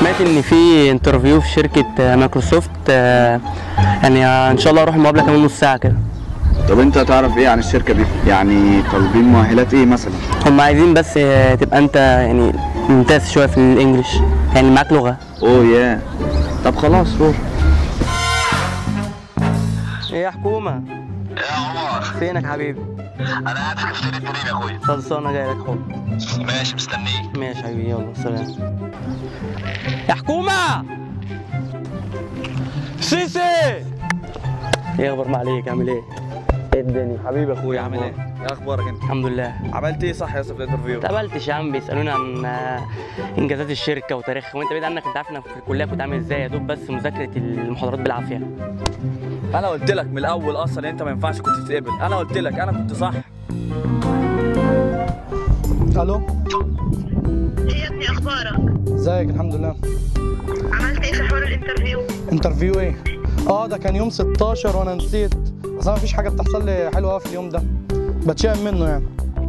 سمعت ان في انترفيو في شركه آه، مايكروسوفت آه، يعني آه، ان شاء الله اروح المقابله كمان نص ساعه كده طب انت تعرف ايه عن الشركه دي يعني طالبين مؤهلات ايه مثلا هم عايزين بس آه، تبقى انت يعني ممتاز شويه في الانجليش يعني معاك لغه اوه يا طب خلاص روح ايه يا حكومه يا عمر فينك حبيبي انا قاعد في كافتيريا التدريب يا اخويا خلصانه جاي لك حب ماشي مستنيك ماشي حبيبي يلا سلام يا حكومه سيسي ايه اخبار ما عليك عامل ايه ايه الدنيا حبيبي اخويا عامل ايه ايه اخبارك انت الحمد لله عملت ايه صح يا اسطى في الانترفيو اتقبلتش يا عم بيسالوني عن آه، انجازات الشركه وتاريخها وانت بعيد عنك انت عارف انا في الكليه كنت عامل ازاي يا دوب بس مذاكره المحاضرات بالعافيه انا قلت لك من الاول اصلا انت ما ينفعش كنت تتقبل انا قلت لك انا كنت صح الو ايه يا ابني اخبارك ازيك الحمد لله عملت ايه في حوار الانترفيو انترفيو ايه اه ده كان يوم 16 وانا نسيت اصل مفيش حاجه بتحصل لي حلوه قوي في اليوم ده بتشائم منه يعني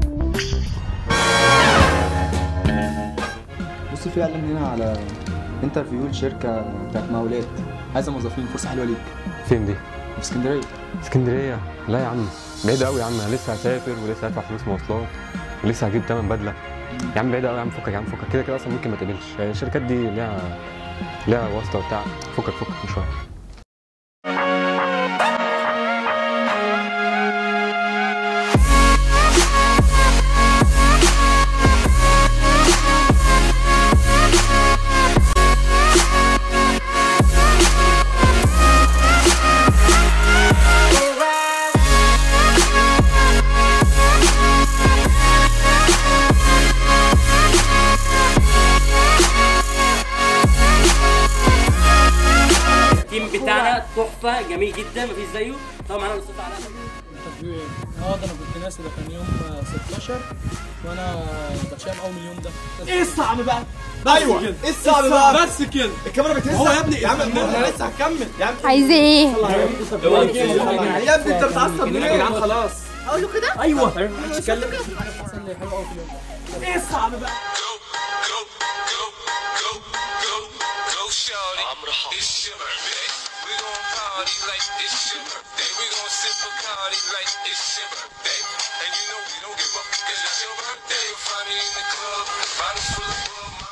بص في اعلان هنا على انترفيو لشركه بتاعت مقاولات عايزه موظفين فرصه حلوه ليك فين دي؟ في اسكندريه اسكندريه لا يا عم بعيدة قوي يا عم انا لسه هسافر ولسه هدفع فلوس مواصلات ولسه هجيب تمن بدله يا عم بعيدة قوي يا عم فكك يا عم فكك كده كده اصلا ممكن ما تقبلش يعني الشركات دي ليها ليها واسطه وبتاع فكك فكك شويه التيم بتاعنا تحفه جميل جدا مفيش زيه طبعا معانا الاستاذ علاء انترفيو ايه؟ اه ده انا كنت ناسي ده كان يوم 16 وانا بتشائم قوي من اليوم ده ايه الصعب بقى؟ ايوه ايه الصعب بقى؟ بس كده الكاميرا بتهز هو يا ابني يا عم انا لسه هكمل يا عم عايزة ايه؟ يا ابني انت بتعصب ليه يا جدعان خلاص اقول له كده ايوه بتحصل لي حلوه قوي في اليوم ده ايه الصعب بقى؟ It's your birthday. We gon' party like it's your birthday. We gon' sip Bacardi like it's your birthday. And you know we don't give up 'cause it's your birthday. You'll find me in the club, bottles full of bub.